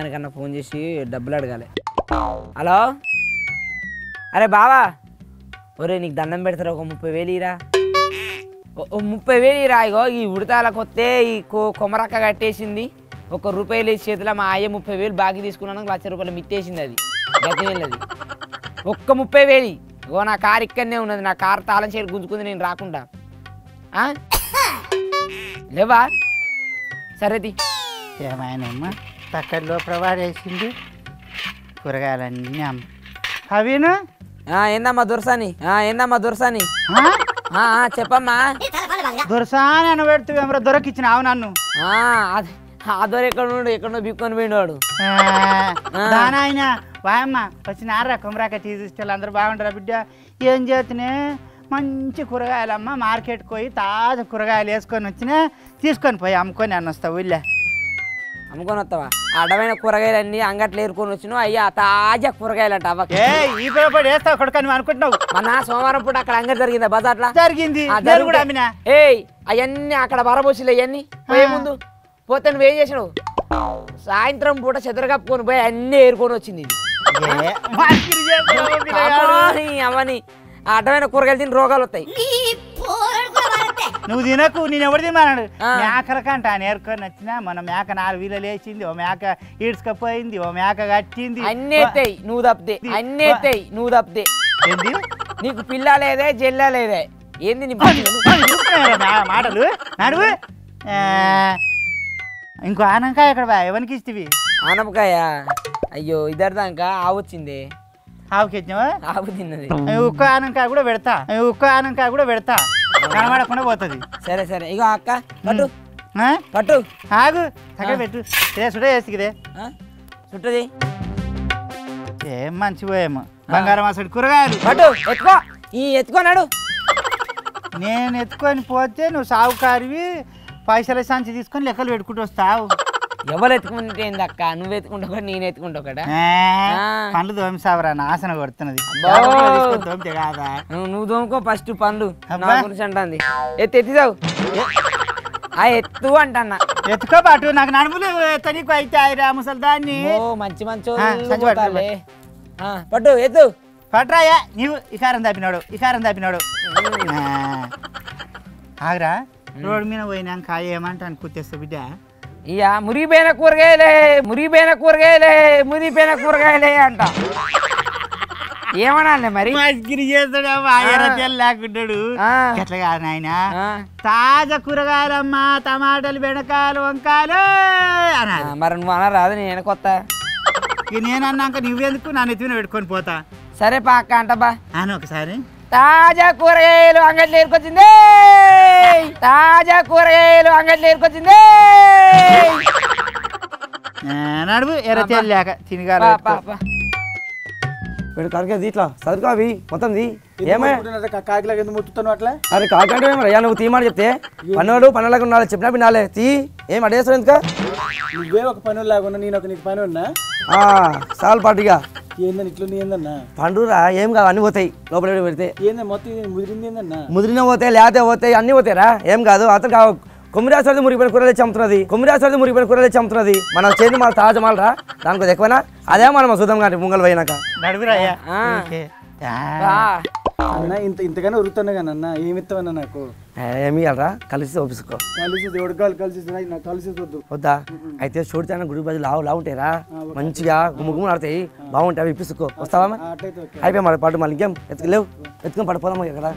గానికన్నా phone చేసి డబ్బులు అడగాలి హలో అరే బావా ఒరే నీకు దండం పెడతారా ఒక ముప్పై వేలు ఇరా ఓ- ఓ ముప్పై వేలు ఇరా ఇగో ఈ ఉడతాలకు వస్తే ఈ కొ- కొమరక్క కట్టేసింది ఒక రూపాయలు వేసి చేతిలో మా అయ్య ముప్పై వేలు బాకీ తీసుకున్నాను లక్ష రూపాయలు మిత్తేసింది అది గతినేది ఒక్క ముప్పై వేలు ఇగో నా కారు ఇక్కడనే ఉన్నది నా కారు తాళం చేరి గుంజుకుంది నేను రాకుండా ఆ? లేవా సరేది ఏమైనా తక్కడిలో ప్రవాడేసింది కూరగాయలన్నీ అమ్మ అవిను ఏందమ్మా దొరసాని ఆ, ఏందమ్మా దొరసాని ఆ? ఆ, ఆ, చెప్పమ్మా దొరసాని అనబెడుతువేమరా దొరకిచ్చినావు నన్ను ఆ, అది ఆ దొర ఎక్కడ నుండి ఎక్కడో బిక్కొని పోయినవాడు ఆ, దానాయన వాయమ్మ వచ్చినారా కుమరాక తీసుకెళ్ళి అందరూ బాగుంటారా బిడ్డ ఏం చేతనే మంచి కూరగాయలమ్మ మార్కెట్కి పోయి తాజా కూరగాయలు వేసుకొని వచ్చినా తీసుకొని పోయి అమ్ముకొని అన్న వస్తావు ఊళ్ళే అమ్ముకొని వస్తావా ఆ అడమైన కూరగాయలు అన్ని అంగట్లో ఏరుకొని వచ్చినావు అయ్యా తాజా కూరగాయలు అంట అవ్వకి ఏ ఈ పిల్లపడి వేస్తావు కొడుకు నువ్వు అనుకుంటున్నావు మన సోమవారం పూట అక్కడ అంగడి జరిగిందా బజార్లా జరిగింది ఆ, నేను కూడా జరిగితే- అమ్మినా ఏయ్ అవన్నీ అక్కడ బరబోసిలే అవన్నీ పోయే ముందు పోతే నువ్వేం చేసినావు సాయంత్రం పూట చెదర కప్పుకొని పోయి అన్నీ ఏరుకొని వచ్చింది ఇది ఏ, మార్కెట్ చేస్తున్నావు పిల్లగాడు. అమ్మని, అమ్మని ఆ అడ్డమైన కూరగాయలు తిని రోగాలు వస్తాయి నువ్వు తినకు నేను ఎవరు తిన్నాడు ఆ. మేకలకంట నేర్కొని వచ్చినా మన మేక నాలుగు వీలు లేచింది ఓ మేక ఈడ్చుకపోయింది ఓ మేక కట్టింది అన్నీ ఎత్తాయి నువ్వు తప్పితే అన్నీ ఎత్తాయి నువ్వు తప్పితే ఏంది నీకు పిల్ల లేదే జెల్ల లేదే ఏంది నీ చెప్తున్నారా మా- మాటలు నడువు ఆ, ఇంకో ఆనంకాయ ఇక్కడ బా ఎవరికి ఇస్తవి ఆనపకాయ అయ్యో ఇద్దరిదాక ఆవు వచ్చిందే ఆవుకి ఇచ్చావా ఆవు తిన్నది ఉక్క ఆనంకాయ కూడా పెడతా ఉక్క ఆనంకాయ కూడా పెడతా కనబడకుండా పోతుంది సరే సరే ఇగో అక్క పట్టు ఆ? పట్టు ఆగు తగ్గ పెట్టు ఏ సుడే వేసికిదే ఆ? చుట్టది ఏం మంచిపోయేమో బంగారం అసలు కూరగాయలు పట్టు ఎత్తుకో ఈ ఎత్తుకోనాడు నేను ఎత్తుకొని పోతే నువ్వు సావుకారివి పైసల సంచి తీసుకొని లెక్కలు పెట్టుకుంటూ వస్తావు ఎవరు ఎత్తుకుంటే ఏంది అక్క నువ్వు ఎత్తుకుంటావు ఒకటి నేను ఎత్తుకుంటా ఒకట ఏ, ఆ. పండ్లు దోమిసావరా నాశన కొడుతున్నది అబ్బో. జాగ్రత్తగా తీసుకొని తోమితే కాదా నువ్వు నువ్వు దోముకో ఫస్ట్ పండు నా అబ్బా. గురించి అంటుంది ఎత్తి ఎత్తిదావు ఆ ఎత్తు అంటన్నా ఎత్తుకో పాటు నాకు నడుములు తనీకు అయితే ఆయరా ముసలి దాన్ని ఓ మంచి మంచి ఆ, సంచి పట్టు, పోతాలే. ఆ, పట్టు ఎత్తు పట్రాయా నీవు ఇకారం తప్పినాడు ఇకారం తప్పినాడు ఆ. ఆగరా రోడ్డు మీద పోయినాక ఏమంటాను కుత్తేస్తా బిడ్డ ఇక మురిగిపోయిన కూరగాయలే మురిగిపోయిన కూరగాయలే మురిగిపోయిన కూరగాయలే అంట ఏమనాలి మరి మస్కిరి చేస్తాడు ఆయన లేకుంటాడు ఆ. ఎట్లా కాదు నాయన ఆ, తాజా కూరగాయలమ్మా టమాటాలు బెండకాయలు వంకాయలు ఆ, అనాలి మరి నువ్వు అనరాదు నేను కొత్త ఇక నేను అన్నాక నువ్వెందుకు నా నెత్తిన పెట్టుకొని పోతా సరే పా అక్క అంట బా అని ఒకసారి తాజా కూరగాయలు అంగట్లో ఏరుకొచ్చింది తాజా కూరగాయలు అంగట్లో ఏరుకొచ్చింది ఆ, నడువు ఎర్ర లేక తినగాల పా, పా, పా. వీడు కడకేది ఇట్లా చదువుకో అవి మొత్తం ది ఏమే కాకిలాగా ఎందుకు ముట్టుతాను అట్లా అరే కాకంటే ఏమరా అయ్యా నువ్వు తీయమని చెప్తే పన్నోడు పన్నెలకు ఉండాలి చెప్పినా వినాలే తీ ఏం అడేస్తావు ఎందుక నువ్వే ఒక పని లాగా ఉన్నా నేను ఒక నీకు పని ఉన్నా సాల్ పాటిగా ఏందని ఇట్లా నీ ఏందన్నా పండురా ఏం కాదు అన్ని పోతాయి లోపల పెడితే ఏందా మొత్తం ఇది ముదిరింది ఏందన్నా ముదిరిన పోతాయి లేతే పోతాయి అన్ని పోతాయిరా ఏం కాదు అతను కావు కొమ్మిరాసరిది మురిగిపోయిన కూరలే చంపుతున్నది కొమ్మిరాసరిది మురిగిపోయిన కూరలే చంపుతున్నది మన చేతి మన తాజా మాలరా దానికి కొద్దిగా ఎక్కువనా అదే మనం చూద్దాం కానీ ముంగల్ పోయినాక నడువురాయ్యా ఆ. ఓకే. ఆ. పా. అన్న ఇంత ఇంతగానే ఉరుకుతున్నా కానీ అన్న ఏమి ఇస్తావన్నా నాకు ఏ, ఏమి ఇవ్వాలరా కలిసి ఒప్పించుకో కలిసి దేవుడు కాలు కలిసి నాకు నాకు కలిసి వద్దు వద్దా అయితే చూడితే గుడి బదులు లావు లావు ఉంటాయిరా మంచిగా గుమ్మ ఆడతాయి బాగుంటాయి అవి ఇప్పిసుకో వస్తావా మరి? ఆ, అట్లయితే ఓకే అయిపోయి మరి పాటు మళ్ళీ ఇంకేం ఎత్తుకు ఎత్తుకొని పడిపోదాం ఇక్కడ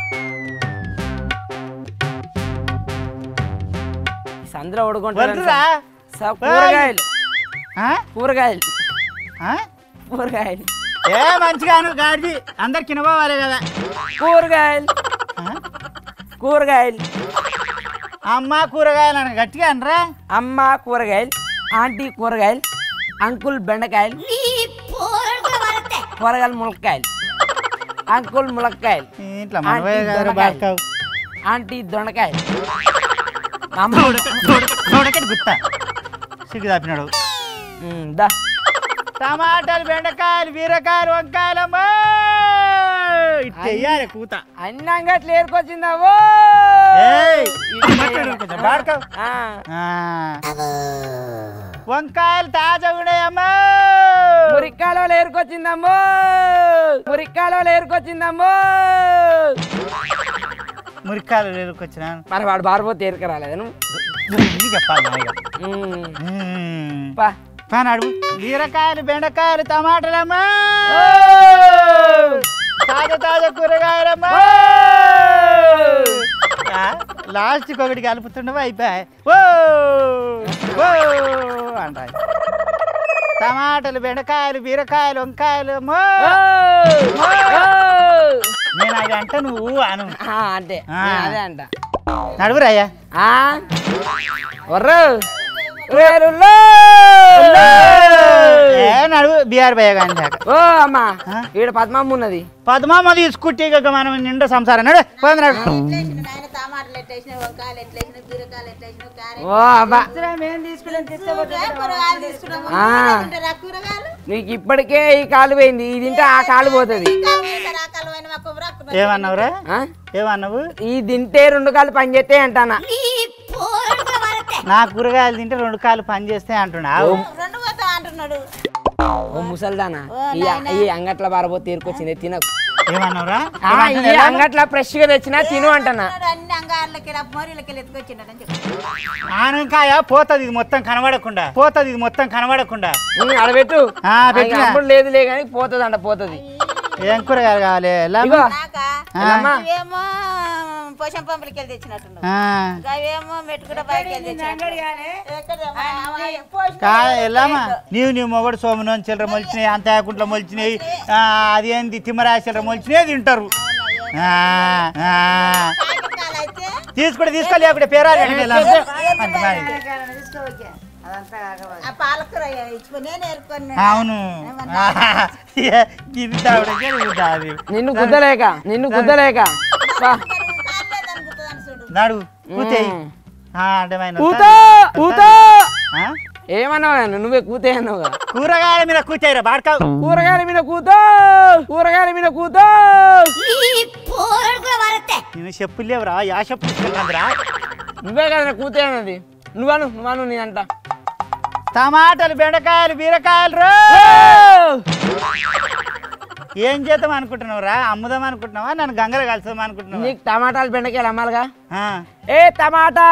ఈ సందులో ఉడుకుంటాడు వద్దురా. కూరగాయలు ఆ? కూరగాయలు ఆ? కూరగాయలు ఏ మంచిగాను గాడిది అందరు కినపోవాలి కదా కూరగాయలు ఆ? కూరగాయలు అమ్మ కూరగాయలు అని గట్టిగా అనరా అమ్మ కూరగాయలు ఆంటీ కూరగాయలు అంకుల్ బెండకాయలు కూరగాయలు ములక్కాయలు అంకుల్ ములక్కాయలు ఇంట్లో ఆంటీ మనవే కదా దొండకాయలు. బాకావు ఆంటీ దొండకాయలు అమ్మ చూడకటి గుత్త సిగ్గు తప్పినాడు ఉమ్, దా టమాటాలు బెండకాయలు బీరకాయలు వంకాయలమ్మా ఇట్టెయ్యాలి కూత అన్ని అంగట్లు ఏరుకొచ్చిందావో ఏయ్, ఇది మాట్లాడు కొంచెం బాడుకోవు. ఆ. ఆ. వంకాయలు తాజా ఉన్నాయమ్మా మురిక్కాలో లేరుకొచ్చిందమ్మో మురిక్కాలో లేరుకొచ్చిందమ్మో మురికాయలు లేరుకొచ్చినాను మరి వాడు బారిపోతే ఏరుక రాలేదు నువ్వు ఇది చెప్పాలి నా ఇక. ఉమ్. మ్మ్. పా. పాను అడుగు బీరకాయలు బెండకాయలు టమాటాలమ్మా తాజా తాజా కూరగాయలమ్మా లాస్ట్కి ఒకటి కలుపుతుండవు అయిపోయాయి ఓ ఓ అంటాయి టమాటాలు బెండకాయలు బీరకాయలు వంకాయలు అమ్మో. నేను అవి అంట నువ్వు అను ఆ, అంటే ఆ. నేను అదే అంట నడువురయ్యా ఆ? ఒర్రు వేరుల్లో. ఏ నడువు బీఆర్ భయ్య కానీ దాకా ఓ అమ్మా ఆ? ఈడ పద్మమ్మ ఉన్నది పద్మామ తీసుకుంటే ఇక మనం నిండా సంసారం నడు పోదు నడు ఎట్లేసిన నాయన టమాటాలు ఎట్లేసిన వంకాయలు ఎట్లేసిన బీరకాయలు ఎట్లేసిన క్యారెట్ ఓ అబ్బా కూరగాయలు తీసుకున్నాము ఆ. తింటారా కూరగాయలు నీకు ఇప్పటికే ఈ కాలు పోయింది ఇది తింటే ఆ కాలు పోతుంది ఆ కాలమైన మా కొబ్బరి ఏమన్నావురా ఆ? ఏమన్నావు ఈ తింటే రెండు కాలు పని చేస్తే అంటానా నా కూరగాయలు తింటే రెండు కాళ్ళు పని చేస్తే అంటున్నా రెండు పోతా అంటున్నాడు ఓ ముసల్దానా ఈ ఈ అంగట్ల బారబోతే తీరుకొచ్చింది తినకు ఏమన్నావురా ఆ, ఈ అంగట్ల ఫ్రెష్ గా తెచ్చినా తిను అంటనా వాడు అన్ని అంగార్లకి మోరీలకి ఎత్తుకొచ్చిండని చెప్పి ఆనకాయ పోతుంది ఇది మొత్తం కనబడకుండా పోతుంది ఇది మొత్తం కనబడకుండా ఉమ్, అడబెట్టు ఆ, పెట్టినా. అప్పుడు లేదులే కానీ పోతుంది అంట పోతుంది ఏం కూరగాయలు కావాలి ఎలా ఇగో నాక ఎల్లమ్మా. ఇవేమో పోషం పంపులకి వెళ్ళి తెచ్చినట్టున్నావు ఆ, అవేమో మెట్టుకుడ బయటకి వెళ్ళి తెచ్చినట్టు కా ఎల్లమ్మా నీవు నీవు మొగడు సోమను చిల్లర మొలిచినాయి అంతాకుంట్లో మొలిచినాయి ఆ, అదేంది తిమ్మరాయ చిల్లర మొలిచినాయి తింటారు ఆ, ఆ. అయితే తీసుకుంటే తీసుకో లేకుంటే పేరాలు ఎక్కడికి వెళ్ళాలి? అంతే మరి. ఆ పాలకూర ఇచ్చుకో నేను ఏరుకొని అవును ఇది తాగడానికి ఇది తాగదు. నిన్ను గుద్దలేక నిన్ను గుద్దలేక బా. అనుకుంటుంది చూడు నడు కూతేయి ఉమ్. అంటే ఆయన కూతో కూతో ఆ? ఏమన్నావు నాన్న? నువ్వే కూతే అన్నావుగా కూరగాయల మీద కూర్చాయిరా బాడకా కూరగాయల మీద కూతో కూరగాయల మీద కూతో నేను చెప్పులు లేవురా యా చెప్పులు తీసుకెళ్ళరా నువ్వే కదా కూతే అన్నది నువ్వను నువ్వను నేనంట టమాటాలు బెండకాయలు బీరకాయలు రో ఏం చేద్దాం అనుకుంటున్నావురా అమ్ముదాం అనుకుంటున్నావా నన్ను గంగలో కలుస్తాం అనుకుంటున్నావా నీకు టమాటాలు బెండకాయలు అమ్మాలిగా ఆ. ఏ టమాటా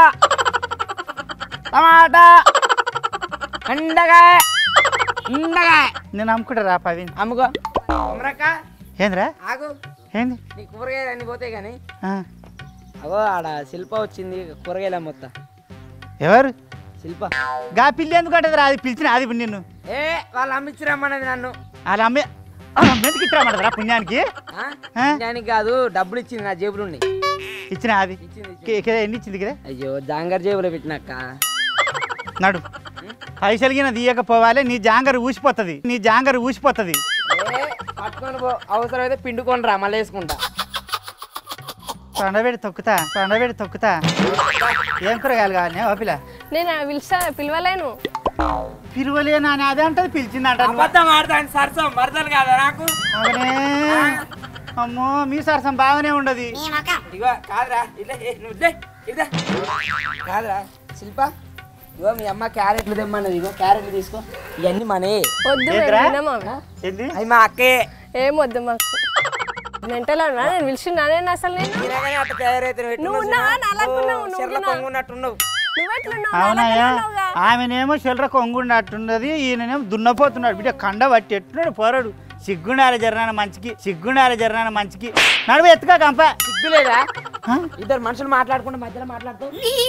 టమాటా అండగాయ అండగాయ నేను అమ్ముకుంటారా పవిన్ అమ్ముకో అమ్మరక్క ఏందిరా ఆగు ఏంది నీ కూరగాయలు అన్ని పోతాయి కానీ ఆ. అగో ఆడ శిల్ప వచ్చింది కూరగాయలు అమ్మొత్తా ఎవరు శిల్ప గా పిల్లి ఎందుకు అంటదిరా అది పిలిచిన అది ఇప్పుడు నిన్ను ఏ వాళ్ళు అమ్మిచ్చిరమ్మన్నది నన్ను అలా అమ్మే అలా అమ్మేందుకు ఇట్టామంటదిరా పుణ్యానికి ఆ? ఆ? దానికి కాదు డబ్బులు ఇచ్చింది నా జేబులు ఉన్నాయి ఇచ్చిన అది ఇచ్చింది ఇచ్చింది. కే- కే- ఎన్ని ఇచ్చింది కదా అయ్యో జాంగర్ జేబులో పెట్టినాక నడు పైసలు గిన తీయకపోవాలి నీ జాంగర్ ఊసిపోతుంది నీ జాంగర్ ఊసిపోతుంది ఏ, పట్టుకొని పో అవసరమైతే పిండుకొని రా మళ్ళీ వేసుకుంటా పండబెడి తొక్కుతా పండబెడి తొక్కుతా ఏం కూరగాయలు కావాలి ఓపిల నేను పిలిచా పిలవలేను పిలువలేనా అని అదే అంటది పిలిచిందంట నువ్వు. అబద్ధం ఆడతాను సరసం మరదలు కాదా నాకు అవునే అమ్మో మీ సరసం బాగానే ఉండదు ఇగో కాదురా ఇట్లా ఏ, నువ్వు ఇట్లే, ఇట్లా. కాదురా శిల్ప ఇగో మీ అమ్మ క్యారెట్లు తెమ్మన్నది ఇగో క్యారెట్లు తీసుకో ఇవన్నీ మనే వద్దు మేము ఏంట్రా? తినమా ఏంది అవి మా అక్కే ఏం వద్దు మాకు మెంటలో ఉన్నా నేను పిలిచినా నేను అసలు నేను తినగానే అట్లా తయారైతే నువ్వు ఉన్నావా? నాలాగున్నావు, నువ్వు ఉన్నావా? పొంగున్నట్టున్నావు నువ్వెట్లున్నావు అవునయ్యా అలాగే ఉన్నావుగా. ఆమెనేమో చిల్లర కొంగుండట్టున్నది ఈయననేమో దున్నపోతున్నాడు బిడ్డ కండ పట్టి ఎట్టున్నాడు పోరాడు సిగ్గుండాలి జరనాన మంచికి సిగ్గుండాలి జరనాన మంచికి నడువు ఎత్తుగా కంప సిగ్గులేదా హ? ఇద్దరు మనుషులు మాట్లాడుకుంటే మధ్యలో మాట్లాడుతూ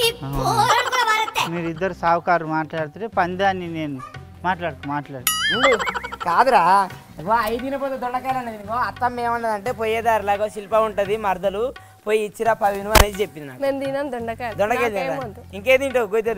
మీరు ఇద్దరు సావుకారు మాట్లాడుతుంటే పందాన్ని నేను మాట్లాడుకు మాట్లాడు ఉండు. కాదురా ఇగో ఐదు తినపోతే దొండకాయలు అనేది ఇగో అత్తమ్మ ఏమన్నది అంటే పోయేదారిలాగో శిల్ప ఉంటది మరదలు పోయి ఇచ్చిరా పవిను అనేది చెప్పింది నాకు మేము తినాం దొండకాయ దొండకాయ నాకేం తినరా? వద్దు ఇంకే తింటావు గొయ్యరు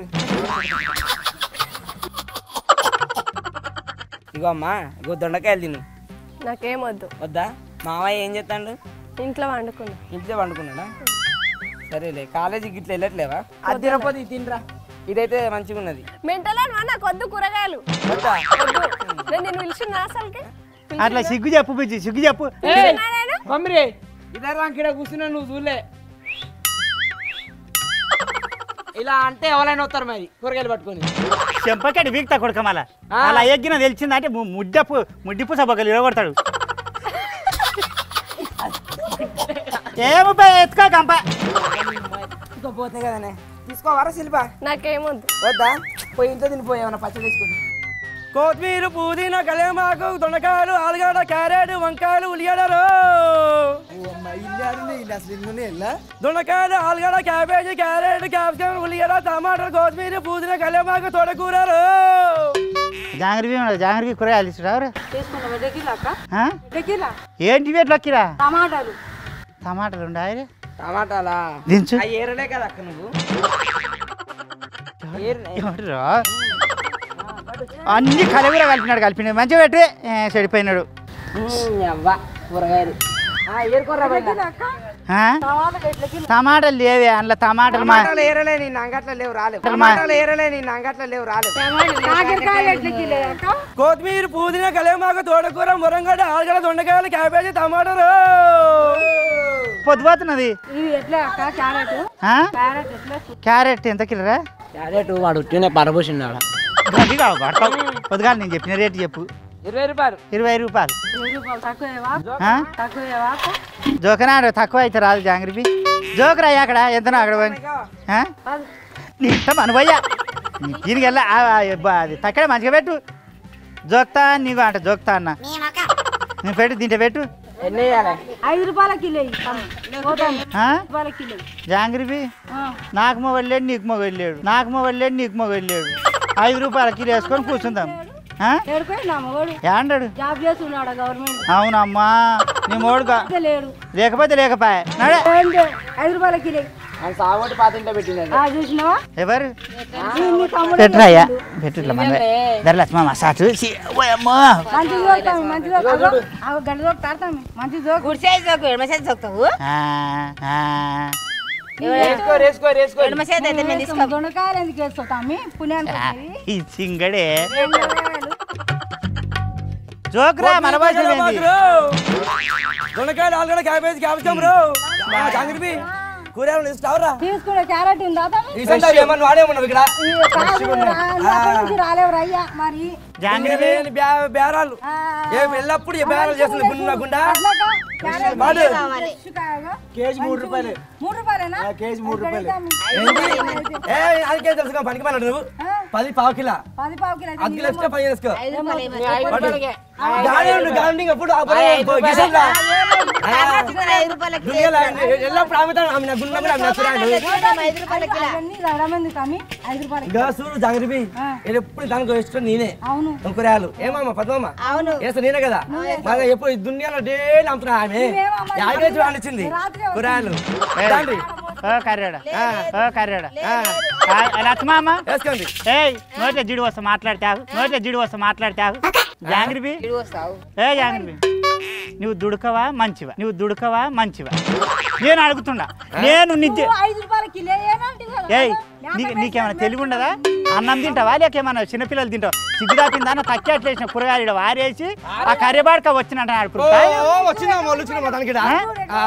ఇగో అమ్మా ఇగో దొండకాయలు తిను నాకేం వద్దు వద్దా మావయ్య ఏం చేస్తాడు ఇంట్లో వండుకున్నా ఇంట్లో వండుకున్నాడా సరేలే కాలేజీకి ఇట్లా వెళ్ళట్లేవా అది తినపోతే ఇది తినరా ఇదైతే మంచిగా ఉన్నది మెంటలో నాకు వద్దు కూరగాయలు వద్దా వద్దు నేను నిన్ను పిలిచిన అసలుకి అట్లా సిగ్గు చెప్పు బిజ్జి సిగ్గు చెప్పు పిలిచినా నేను మమ్మీ ఇద్దరు ఇక్కడ కూర్చున్నా నువ్వు చూడలే ఇలా అంటే ఎవరైనా వస్తారు మరి కూరగాయలు పట్టుకొని చెంపకాడి వీక్తా కొడుక మళ్ళా అలా ఎగ్గిన తెలిసిందంటే ము- ముడ్డపు ముడ్డిపు సభకలు ఇరగొడతాడు ఏమో ఎత్తుకో కంప ఇంకా పోతే కదనే తీసుకోవారా శిల్ప నాకేమొద్దు వద్దా పోయి ఇంట్లో తినిపోయావన్నా పచ్చడి వేసుకుని కొత్తిమీర పుదీనా కలేమాకు దొండకాయలు ఆలుగడ్డ క్యారెట్ వంకాయలు ఉల్లిగడ్డలు దొండకాయలు ఆలుగడ్డ క్యాబేజీ క్యారెట్ క్యాప్సికమ్ ఉల్లిగడ్డ టమాటాలు కొత్తిమీర పుదీనా కలేమాకు తోటకూరలు జాంగ్రీ జాంగ్రీ కూరగాయలు ఇస్తున్నారు తీసుకుంటాం ఎడ్డకిలా అక్క ఆ? ఎడ్డకిలా ఏంటి వేట్లొక్కిరా టమాటాలు టమాటాలు ఉండాయి టమాటాలా దించు ఆ ఏరలే కదా అక్క నువ్వు ఏరలే. ఎవరురా? అన్ని కలగూర కలిపినాడు కలిపినాడు మంచిగా పెట్టి ఏ, చెడిపోయినాడు ఉమ్, అవ్వ కూరగాయలు ఆ, ఏరుకోర్రా బయట. ఆ? టమాటాలు లేవే అందులో టమాటాలు మా టమాటాలు ఏరలే నేను అంగట్లో లేవు రాలేవు టమా- టమాటాలు ఏరలే నేను అంగట్లో లేవు రాలేవు కాకరకాయలు ఎడ్లకిలే అక్క కొత్తిమీర పుదీనా కలేమాకు తోటకూర మురంగడ్డ ఆలుగడ్డ దొండకాయలు క్యాబేజీ టమాటాలు పొద్దుపోతున్నది ఇవి ఎట్లా అక్క క్యారెట్ ఆ? క్యారెట్ ఎట్లా క్యారెట్ ఎంత కిలోరా క్యారెట్ వాడు ఉట్టినే పరబోసిండాడ గది కావు పొద్దుగాల నేను చెప్పిన రేటు చెప్పు ఇరవై రూపాయలు ఇరవై రూపాయలు ఇరవై రూపాయలు తక్కువేవా ఆ? తక్కువేవా అక్క జోకనాడు తక్కువ అయితే రాదు జాంగ్రీపి జోకరా అక్కడ ఎంతనో అక్కడ పోయి. ఆ? నీ ఇష్టం అనుభయ్యా దీనికి వెళ్ళా అది తక్కడ మంచిగా పెట్టు జోక్తా నీకు అంట జోక్తా అన్న నువ్వు పెట్టు దీంట్లో పెట్టు ఎన్ని వేయాలి ఐదు రూపాయల కిలో ఇవి. పోతాను ఆ? రూపాయల కిలో జాంగ్రీపి ఆ. నాకు మొగలు లేడు నీకు మొగలు లేడు నాకు మొగలు లేడు నీకు మొగలు లేడు ఐదు రూపాయల కిలో వేసుకొని కూర్చుందాం ఆ? ఏడుకోండి నా మగోడు యాండాడు జాబ్ చేస్తున్నాడు గవర్నమెంట్ అవునమ్మా నీ మోడుగా లేడు లేకపోతే లేకపాయ నడే ఏంటి? ఐదు రూపాయల కిలో మన సాగొట్టి పాతింట్లో పెట్టిందండి ఆ, చూసినావా ఎవరు ఈ నీ తమ్ముడు పెట్టురాయ్యా పెట్టు ఇట్లా మన ధరలక్ష్మ మసాటు ఓయమ్మా మంచి జోక్తాము మంచి జోక్ అగో అగో గంట జోక్ తాడతాము మంచి జోక్ గుడిసె జోకు ఎడమ చేతి జోకుతావు ఆ, ఆ. వేసుకో వేసుకో వేసుకో ఎడమ చేతి అయితే మేము తీసుకో దొండకాయలు ఎందుకు వేస్తావు తమ్మి పుణ్యానికి ఆ, వస్తాయి. ఈ సింగడే దొండకాయలు. జోక్రా మన భాష ఏంది? దొండకాయలు ఆలుగడ్డ క్యాబేజీ క్యాప్సికమ్ రో జాంగ్రీ కూరగాయలు ఇస్తావురా తీసుకునే క్యారెట్ ఉందా తమ్మి ఈ సంతా ఏమన్నా వాడేమన్నావు ఇక్కడ ఈ కాదు, రా- అప్పటి నుంచి రాలేవు రయ్యా మరి జాంగ్రీ లేని బే- బేరాలు ఆ, ఏ ఎల్లప్పుడు ఈ బేరాలు చేస్తుంది గుండా గుండా అట్లాగా క్యారెట్ వాడు. ఫ్రెష్ కాయగా. కేజీ మూడు రూపాయలు మూడు రూపాయలేనా ఆ, కేజీ మూడు రూపాయలు. ఏంది? ఏ అందుకే తెలుసుకో పనికి పన్నాడు నువ్వు పది పావు కిలో పది పావు కిలో అయితే అది కిలో ఇస్తే పని చేసుకో ఐదు రూపాయలు ఏమో. గాడి ఉండు గాడి ఎప్పుడు గిసంలా ఐదు రూపాయలకి ఎల్లప్పుడు ఆమె ఆమె నా గుండె కూడా ఆమె నచ్చురాడు ఐదు రూపాయలకి అవన్నీ రడమంది తమ్మి ఐదు రూపాయలకి ఇంకా చూడు జాంగ్రీ ఎప్పుడు దానికి ఇష్టం నేనే అవును కూరగాయలు ఏమమ్మా పద్మమ్మ అవును వేస్తా నేనే కదా మన ఎప్పుడు ఈ దునియాలో డైలీ అమ్ముతున్నా ఆమె నువ్వేమమ్మా? యాగే చూడాలిచ్చింది రాత్రి కూరగాయలు ఏయ్. రండి. ఓ కర్రాడా ఆ, ఓ కర్రాడా ఆ, లక్ష్మమ్మ వేసుకోండి ఏయ్ నోట్ల జిడి వస్తా మాట్లాడతావు నోట్ల జిడి వస్తా మాట్లాడతావు జాంగ్రీబి ఏ జాంగ్రీబి నువ్వు దుడకవా మంచివా నువ్వు దుడకవా మంచివా నేను అడుగుతుండా నేను నిజ నువ్వు ఐదు రూపాయల కిలో ఏనంటివి కదా? ఏయ్ నీకు నీకేమైనా తెలివి ఉండదా అన్నం తింటావా లేకేమన్నా చిన్నపిల్లలు తింటావు సిగ్గుదాపిందా తక్కి అట్లా వేసిన కూరగాయలు ఈడ వారేసి ఆ కర్రెబాడక వచ్చినట్టు ఓ, ఆడుకుంటా ఓ, వచ్చిందా మొల్లు వచ్చిందా దానికి ఈడ? ఆ,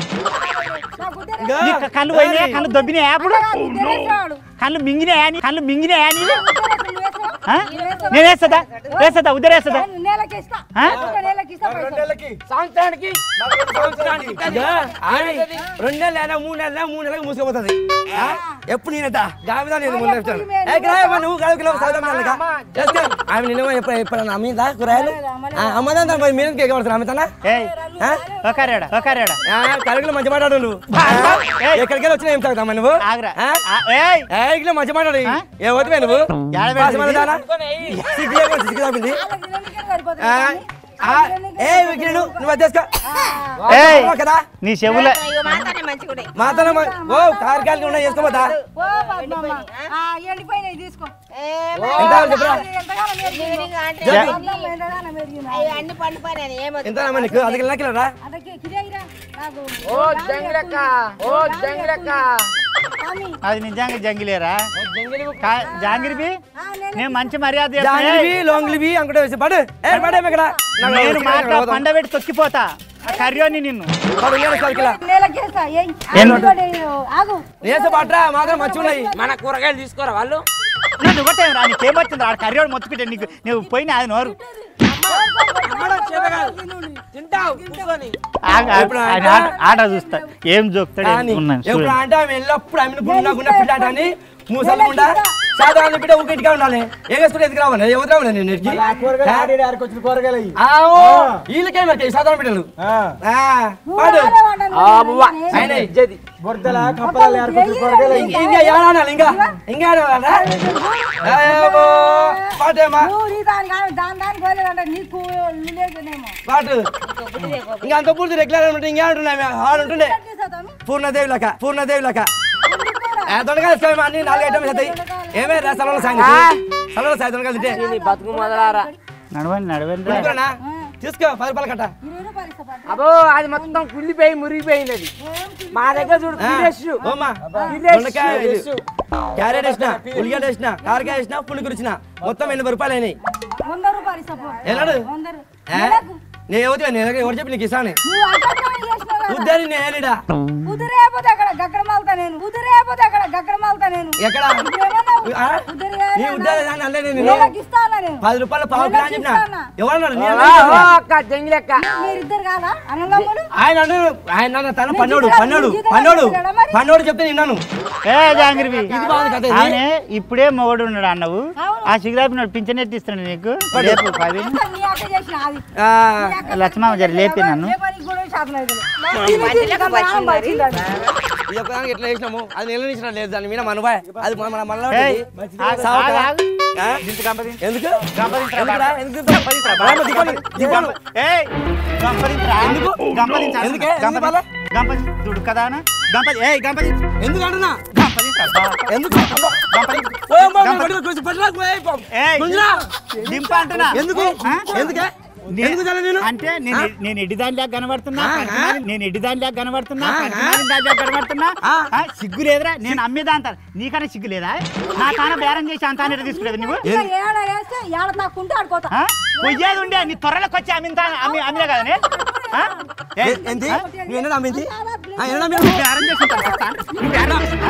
నా గుడ్డ ఇంకా, నీ కళ్ళు పోయినాయా కళ్ళు దొబ్బినాయా అప్పుడు తెరేసాడు. కళ్ళు మింగినాయా నీ? కళ్ళు మింగినాయా నీళ్ళు నువ్వు వేసావా? ఆ? నేను వేస్తుందా వేస్తుందా ఉద్దరేస్తుందా నేను నెలకి ఇస్తా ఆ? ఒక నెలకి ఇస్తా పైసలు. రెండేళ్ళకి సంవత్సరానికి సంవత్సరానికి. ఇక, ఆమె రెండు నెలలు అయినా మూడు నెలలు మూడు నెలలకు మూసుకుపోతుంది ఆ? ఎప్పుడు నేనట గామిదా నేను ముందు చెప్తాను ఏ గ్రామ నువ్వు గడువు కిలో సౌదం నెలక చేసుకో ఆమె నిన్న ఎప్పుడు ఎప్పుడు అమ్మిందా కూరగాయలు ఆ, అమ్మదా మరి మీరు కేక్ పడుతున్నా అమ్మితానా ఏయ్ ఒకరేడా ఒకరేడా కరుగులు మంచి మాట్లాడు నువ్వు ఏయ్. ఎక్కడికి వచ్చినా ఏం తాగుతామా నువ్వు ఆగ్రా ఆ? ఆ, ఏయ్ ఏ ఇట్లా మంచి మాట్లాడు ఏ ఓటివే నువ్వు ఏడ పెడుతుంది? పాసి మాట్లాడాలా? సిగ్గు లేకుండా సిగ్గు తాపింది వాళ్ళకి తిననీకే సరిపోతుంది ఆ, కానీ ఆ, ఏ విగ్రహం నువ్వు అది చేసుకో ఏయ్ అమ్మా కదా నీ చెవుల ఇగో మాతనే మంచిగా ఉన్నాయి. మాతన ఓ కారకాయలు ఉన్నాయి చేసుకోపోతా ఓ పద్మమ్మ. ఆ, ఎండిపోయినాయి తీసుకో ఏమో. ఎంత కావాలి చెప్పురా అది ఎంతగానో మెరిగింది. ఈవినింగ్ అంటే చెప్పు. పద్మమ్మ ఎంతగానో మెరిగింది. అవి అన్ని పండిపోయినాయి ఏమో ఎంత అమ్మా నీకు అది కిలో కిలోరా అదకి కిరేగిరా. నాకు ఓ జంగిలక్క ఓ జంగిలక్క స్వామి, అది నిజంగా జంగిలేరా కా- జాంగిరిబి ఆ, నేను నేను మంచి మర్యాద చేస్తున్నా. జాంగ్లీవి లోంగ్లీవి అంకటే వేసి పడు ఏ పడే ఇక్కడ నేను మాట పండబెట్టి తొక్కిపోతా ఆ కర్యోని నిన్ను కిలో నెలకి వేస్తా. ఏయ్, ఏం? ఇంకోటి ఆగు వేసే పట్రా మాత్రం మంచిగా ఉన్నాయి మన కూరగాయలు తీసుకోరా వాళ్ళు నన్ను కొట్టేం రా నీకేం వచ్చింది ఆడ కర్రీవాడు మొత్తుకుంటే నీకు నువ్వు పోయినా అది నోరు అమ్మడం చేత కాదు. తింటావు కూర్చొని ఆగు, ఆగు. ఎప్పుడు ఆయన అంటే- ఆట- ఆట చూస్తా ఏం చూస్తాడు కానీ ఉన్నాను ఎప్పుడు చూడు. అంటే ఆమె ఎల్లప్పుడు ఆమెను గుండు నాకున్న పిల్లాట అని మూసలకుండా సాధారణ బిడ్డ ఊకెట్టిగా ఉండాలి ఏ వేస్తుంటే ఎదుగు రావాలి ఎవరు రావాలి నేను ఇంటికి? ఆ కూరగాయలు ఆడి ఆడికి వచ్చిన కూరగాయలు అయ్యి ఆ, ఓ, వీళ్ళకే మరి సాధారణ బిడ్డలు ఆ, ఆ, పాడు ఆయన ఇజ్జతి బొర్దల కప్పల ఆడికి వచ్చిన కూరగాయలు అయ్యి ఇంక- ఇంకా ఏడాలి ఇంకా ఇంకా ఏడాలా అయ్యో పాటేమా నీ దానికి ఆమె దాని దానికి పోలేదంటే నీకు లేదునేమో పాటు ఇంకా అంత పూర్తి రెగ్యులర్ ఉంటే ఇంకా ఉంటున్నాయి ఆడు ఉంటుండే పూర్ణదేవి లెక్క పూర్ణదేవి లెక్క దొండగా ఇస్తామేమో అన్ని నాలుగు ఐటమ్స్ అవుతాయి ఏమే రా సలవల సాయం సలవల సాయం దొండగా తింటే బతుకు మొదలారా నడవండి నడవండి రా. ఉడుకురానా? తీసుకో పది రూపాయలు కట్ట ఇరవై రూపాయలు ఇస్తా పట్టు. అబ్బో అది మొత్తం కుళ్ళిపోయి మురిగిపోయింది అది మా దగ్గర చూడు ఆ, ఫ్రెష్ ఓమ్మా, ఫ్రెష్. దొండకాయ ఇది. క్యారెట్ వేసిన ఉల్లిగడ్డ వేసిన కారకాయ వేసిన పులుగురు ఇచ్చిన మొత్తం ఎనభై రూపాయలు అయినాయి వంద రూపాయలు ఇస్తా పో. ఎలాడు వంద రూ- ఏ? నెలకు. నేను ఎవరు నేను ఎవరు చెప్పి నీకు ఇస్తాను నువ్వు అడ్డమైన చేసినావు కదా. ఉద్దరి నేనేడా కుదిరేయకపోతే అక్కడ గక్కడ మాలుతా నేను కుదిరేయకపోతే అక్కడ గక్కడ మాలుతా నేను ఎక్కడ ఇప్పుడేమన్నావు? ఆ? కుదిరేయాలి నీ అన్నా. ఉద్దరి దాన్ని అనలే నేను నెలకు ఇస్తానా నేను పది రూపాయలు పావు కిలో అని చెప్పిన నెలకు ఇస్తానా? ఎవరన్నాడు నేను ఓ, అన్నాను. ఓ, అక్క జంగి లెక్క మీరిద్దరు కాదా అన్నదమ్ములు ఆయన అన్నాడు ఆయన అన్న తన నీ పన్నోడు జీతం- పన్నోడు నీ జీతం పన్నోడు ఇస్తున్నాడా మరి? పన్నోడు చెప్తే విన్నాను ఏ జాంగ్రీవి ఇది బాగుంది కథ ఇది. ఆయనే ఇప్పుడే మొగడు ఉన్నాడు అన్నవు అవును. ఆ సిగరాపి నోడు పింఛన్ ఎత్తిస్తున్నాడు నీకు రేపు పది నీ అక్క చేసిన అది ఆ, నీ అక్క లక్ష్మమ్మ జర లేపి నన్ను లేపనికి కూడా శాతం లేదు. తిరిగి తిరిగి ప్రాణం బలిసింది అది. ఇది ఒకదానికి ఎట్లా వేసినాము అది నిలనిచ్చిన లేదు దాని మీద మనవాయ్ అది మన మన మనలో ఏయ్, ఉంటుంది. ఆగు, సావుకా? ఆగు, ఆగు. ఆ? దించు గంపది. ఎందుకు గంపదించరా, ఎందుకురా? ఎందుకు తింటావు? గంపదించరా, రామ, దిగను, దిగను. ఏయ్, గంపదించరా. ఎందుకు? గంపదించరా. ఎందుకే? ఎందుకు గంపది- బాలే? గంపది దుడు కదా అన్న? గంపది ఏయ్ గంపది ఎందుకు అంటున్నా గంపదించరా, బా. ఎందుకు అబ్బా. గంపది ఓ అమ్మా, నా పట్టుకో, కొంచెం పట్టుకోకు, ఏయ్, పో. ఏయ్, కొంచెంరా. దింప అంటున్నా ఎందుకు ఆ? ఎందుకే నే- ఎందుకు చాలా నేను అంటే నేను నేను ఎడ్డి దానిలా కనబడుతున్నా ఆ, పనికి ఆ. మాలిన- నేను ఎడ్డి దానిలా కనబడుతున్నా ఆ, పనికి ఆ. మాలిన దానిలా కనబడుతున్నా ఆ. ఆ, సిగ్గు లేదురా నేను అమ్మేదా అంటారు నీకన్నా సిగ్గు లేదా నా తాన బేరం చేసి అంత అనేది తీసుకులేదు నువ్వు ఇంకా ఏడ వేస్తే ఏడ నాకుంటే ఆడుకోతా ఆ? పొయ్యేది ఉండే నీ త్వరలోకి వచ్చి అమ్మింతా అమ్మి అమ్మినా కదనే ఆ? ఏయ్, ఏ- ఏంటి ఆ? నువ్వు ఎన్న నమ్మింది ఆ, ఎన్న నువ్వు నమ్మింది బేరం చేసి ఉంటావు కదా? నువ్వు బేరం చేసి-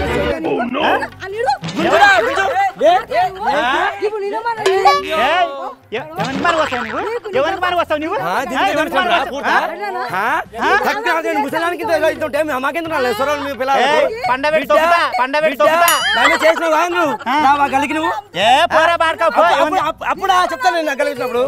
గుంజురా, గుంజు. ఇప్పుడు నేను మన ఏయ్, ఎవ- ఎవరికి మరి వస్తావు నువ్వు ఎవరికి మరి వస్తావు నువ్వు ఆ, ఆ, దీనికి ఎవరికి మరి రా, వస్తావు? పూర్తా? ఆ? ఆ? చక్కగా నేను ముసలానికి ఇంత ఇలా ఇస్తుంటే మీ అమ్మకెందుకు రాలేదు? సొరవలు మీ పిల్లలకు. ఏయ్, పండబెట్టి బిడ్డ, తొక్కుతా, పండబెట్టి బిడ్డ, తొక్కుతా. దాన్ని చేసినావు కాదు నువ్వు ఆ? రావా గలికి నువ్వు ఏ పోరా బాడుకో పో అప్పుడు- ఎవరిని- అప్పుడు- అప్పుడు ఆ చెప్తాను నేను గలిగినప్పుడు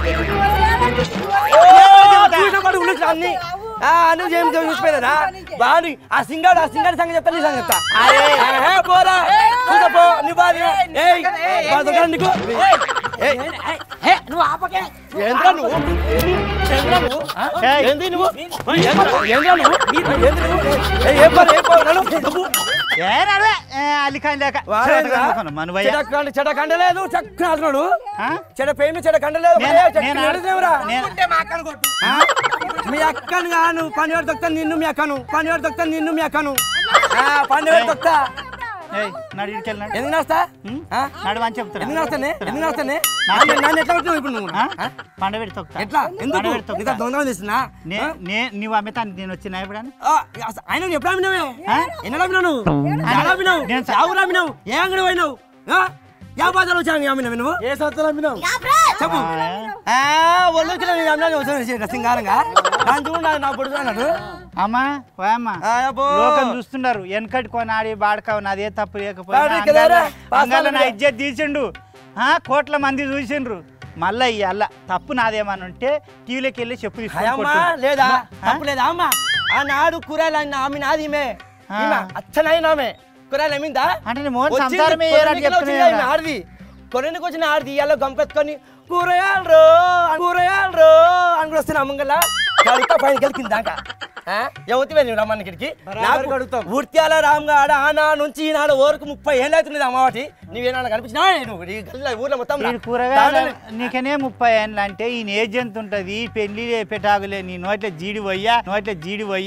చెబుతా. చూసిన వాడు ఉల్లిసి అన్ని ఆ, నువ్వు ఏం చూసిపోయినా బాని ఆ సింగాడు ఆ సింగాడి సంగతి చెప్తా నీ సంగతి చెప్తా అరే. ఏ, పోరా చూసా పో నీ బాధ ఏయ్ బాధ కదా నీకు ఏయ్ నువ్వు ఆపకే ఏంద్రా నువ్వు ఏంద్రా నువ్వు ఆ? ఏయ్. ఏంది నువ్వు ఏంద్రా ఏంద్రా నువ్వు ఏంది నువ్వు ఏయ్, ఏం పని ఏం పని నడు నువ్వు ఏ నడువే ఏ అల్లికాయలు లేక వాడేంద్రా? మనవయ్య చెడ కండ చెడ కండలేదు చక్కగా ఆడుతున్నాడు ఆ? చెడ పేరు చెడ కండలేదు నేను- ఒకటే చెట్టు నేను ఆడు- నడిచేవరా? నేను- ఆ? మీ అక్కను కాను పని వాడు దొక్కుతాను నిన్ను మీ అక్కను పని వాడు దొక్కుతాను నిన్ను మీ అక్కను ఆ, పని వాడు దొక్కుతా ఏయ్, నడు ఇడికి వెళ్ళి నడు. ఎందుకు నడుస్తా ఆ? నడు అని చెప్తున్నా ఎందుకు నడుస్తానే ఎందుకు నడుస్తానే నన్ను నన్ను ఎట్లా కొట్టినావు ఇప్పుడు నువ్వు ఆ? ఆ? పండబెట్టి తొక్కుతా ఎట్లా ఎందుకు పండబెట్టి నీకు తొక్కుతా దొంగ చేస్తున్నా నే- నే- నువ్వు అమ్మేతాను నేను వచ్చిన ఎప్పుడన్నా ఆ, అస- ఆయన నువ్వు ఎప్పుడు అమ్మినావే ఆ? ఎన్నడు అమ్మినావు నువ్వు ఎలా అమ్మినావు నేను సాగురు అమ్మినావు ఏ అంగడి పోయినావు ఆ? యా బాధలు వచ్చాను అమ్మినావు నువ్వు ఏ సంవత్సరం అమ్మినావు చెప్పు ఆ, ఒళ్ళు వచ్చిన నేను అమ్మినా వచ్చాను సింగారంగా దాని చూడు నా- నా పొడుగు అన్నాడు అమ్మా పోయమ్మా ఆ, అబ్బో. లోకం చూస్తున్నారు వెనకటి కొనాడి బాడకావు నాదే తప్పు వాడు ఇక్కడ లేరా? లేకపోతే అంగాల నా పాస్తాలు ఇజ్జత్ తీసిండు ఆ, కోట్ల మంది చూసిండ్రు మళ్ళా ఇయ్యాల తప్పు నాదేమని ఉంటే టీవీలోకి వెళ్ళి చెప్పు తీసుకొని అమ్మా కొట్టు. లేదా ఆ? తప్పు లేదా అమ్మా ఆ నాడు కూరలు అన్న ఆమె నాది ఈమె ఆ. ఈమె అచ్చనైన ఆమె కూరలు ఏమిందా అంటే నీ మోహన్ వచ్చింది, సంసారమే కొన్నిటికి ఏరని వచ్చింది చెప్తున్నావు ఈమె ఆడిది కొన్నికి వచ్చిన ఆడిది ఇవాళ గంపెత్తుకొని కూరగాయలు రో కూరగాయలు రో అని కూడా వస్తున్నా అమ్మంగల్లా కడుతా పైన గెలికింది దాకా ఎవతివే నువ్వు రమ్మని ఇక్కడికి నాకు కడుగుతాం. ఉర్త్యాల రామ్గా ఆడ ఆనా నుంచి ఈనాడు ఓరకు ముప్పై ఏళ్ళు అవుతుంది అమ్మవాటి నువ్వేనా కనిపించినా నువ్వు ఈ గల్లీలో, ఊర్లో మొత్తం వీడు కూరగాయలు నీకనే ముప్పై ఏళ్ళు అంటే ఈయన ఏజ్ ఎంత ఉంటది పెళ్లి పెటాకులే నీ నోట్ల జీడి పోయ్యా నోట్ల జీడి పోయ్యా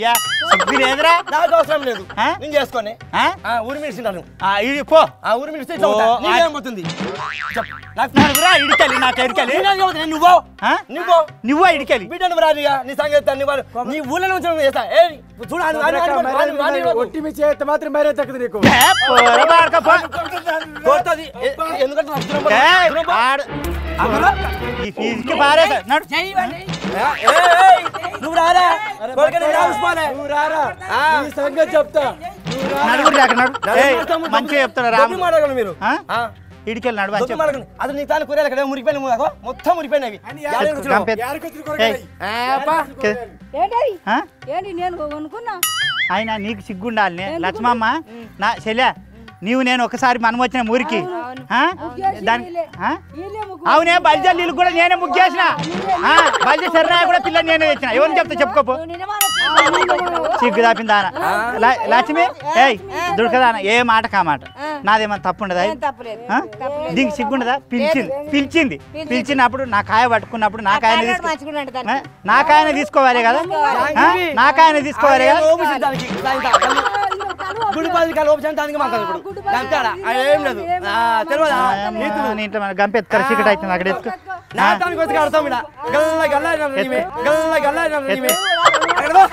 సిగ్గు లేదురా నాకు అవసరం లేదు ఆ? నేను చేసుకొని ఆ? ఆ, ఊరి మిడిచినాను ఆ, ఇది పో ఆ ఊరి మిడిస్తే ఇట్లా ఓ, ఉంటా. ఆ- నీకేమవుతుంది చెప్పు. నాకు నడుగురా ఇడికెళ్ళి నాకు ఎరికెళ్ళి నేనేం చెబుతున్నా, నువ్వు ఆ? నువ్వు నువ్వా ఇడికెళ్ళి బిడ్డను రానిగా నీ సంగతి అన్ని వాడు నీ ఊళ్ళో నుంచి నువ్వు చేస్తా ఏ చూడు అని వాడిని వాడిని వాడిని వాడిని వాడిని ఒట్టి మీ చేత మాత్రం మరే తగ్గదు నీకు ఏ, పోరా బాడక పో. కొడుతుంది ఏ, ఎందుకంటే నాకు దూరం ఏ, పో. దూరం పో. ఆడ- ఈ ఫీజుకి పారేసా నడు ఏ, ఏ, ఏయ్, నువ్వు రారా కొడుకుని రా ఉస్మానే. నువ్వు రారా ఆ. నీ సంగతి చెప్తా నువ్వు రా నడుగురు అక్కడ నడు నడు, ఏయ్, మొత్తం మంచిగా చెప్తాడు దొబ్బి రాము మాట్లాడగలరు మీరు ఆ? ఆ. ఇడికెళ్ళి నడు దొబ్బి మంచిగా మాట్లాడగలరు. అది నీ తాను కూరలు అక్కడ మురిగిపోయిన మూగో మొత్తం మురిగిపోయినవి యాభై రుచులు. గంపె- యాడికొచ్చిన ఏయ్, కొరకాయి? ఆ, పా. కే- ఏంటది ఆ? ఏంటి నేను కొనుక్కున్నా ఆయన నీకు సిగ్గుండాలి లక్ష్మమ్మ నా చెల్లె నీవు నేను ఒకసారి మనం వచ్చిన ఊరికి ఆ? దాని ఆ? వీళ్ళే ముగ్గురు. అవునే బల్జ నీళ్ళు కూడా నేనే ముగ్గేసిన ఆ, బల్జ శరణాయ కూడా పిల్ల నేనే తెచ్చిన ఎవరిని చెప్తా చెప్పుకోపో సిగ్గు దాపిందా లక్ష్మి ఏయ్ దుడకదాన ఏ మాట కా మాట నాదేమన్నా తప్పు ఉండదా తప్పలేదు ఆ? దీనికి సిగ్గుండదా పిలిచింది పిలిచింది పిలిచినప్పుడు నా కాయ పట్టుకున్నప్పుడు నా కాయని తీసుకో మంచిగున్నాడు ఆ? దానికి నా కాయని తీసుకోవాలి కదా ఆ? నా కాయని తీసుకోవాలి ఆయన కదా లోపించింది దానికి. దానికి కళ్ళు. గుడి పాది కాలు లోపించాను దానికి మాకు ఇప్పుడు అంతేడా ఏం లేదు ఆ, తెలియదా నీతులు నీ ఇంట్లో మన గంప ఎత్తుకర చీకటి అవుతుంది అక్కడ ఎత్తుకో నా దానికి వచ్చి కడతాం ఇక్కడ గల్ల గల్ల అయినా నీవే గల్ల గల్ల అయినా నీవే అక్కడ పో.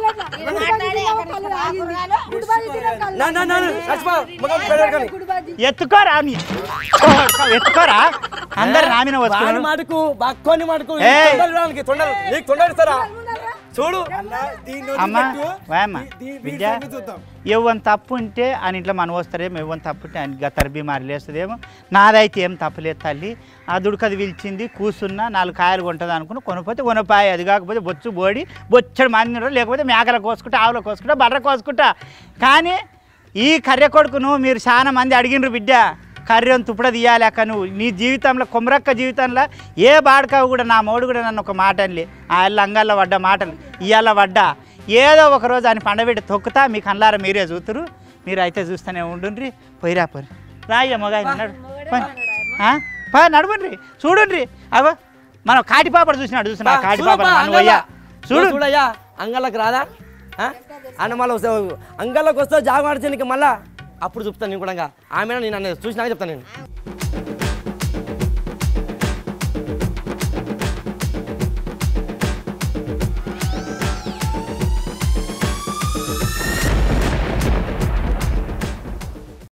నా నా నా లక్ష్మ మగం పెడకని ఎత్తుకోరా నీ ఎత్తుకోరా అందరు నామిన వాని వస్తున్నారు మాటకు బక్కోని మాటకు ఈ ఏయ్. తొండలు రానికి తొండలు నీకు తొండలు ఇస్తారా చూడు దీన్ని అమ్మ వదిలిపెట్టు. వాయమ్మ దీ- దీ- వీడి విద్య సంగతి చూద్దాం. ఎవరిని తప్పు ఉంటే అని ఇంట్లో మనం వస్తారేమో ఎవరిని తప్పు ఉంటే ఆయన గతర్ బీమారి లేస్తుందేమో నాదైతే ఏం తప్పలేదు తల్లి ఆ దుడకది పిలిచింది కూసున్నా నాలుగు కాయలు కొంటుంది అనుకుని కొనపోతే కొనపాయి అది కాకపోతే బొచ్చు బోడి బొచ్చడు మంది ఉండరు, లేకపోతే మేకల కోసుకుంటా ఆవుల కోసుకుంటా బర్ర కోసుకుంటా కానీ ఈ కర్రె కొడుకును మీరు చాలా మంది అడిగినరు బిడ్డ కర్రెను తుప్పుడ తీయాలేక నువ్వు నీ జీవితంలో కొమరక్క జీవితంలో ఏ బాడకావు కూడా నా మోడు కూడా నన్ను ఒక మాట అనలే ఆ అంగల్లో పడ్డ మాటలు ఇవాళ పడ్డా ఏదో ఒక రోజు ఆయన పండబెట్టి తొక్కుతా మీ కళ్ళార మీరే చూతురు మీరు అయితే చూస్తూనే ఉండుండ్రి పోయిరా పోరి రాయ్య మొగాయి నడు పోయ్. ఆ? పా నడువుండ్రి చూడుండ్రి అవో మనం కాటిపాపడు చూసినాడు చూసినా కాటిపాపడు నన్ను అయ్యా చూడు చూడయ్యా అంగళ్ళకి రాదా ఆ? అన్న మళ్ళీ వస్తే అంగళ్ళకి వస్తే జాగ మార్చడానికి మళ్ళా అప్పుడు చెప్తాను నేను కూడా ఆమె నేను అన్నది చూసినాక చెప్తాను నేను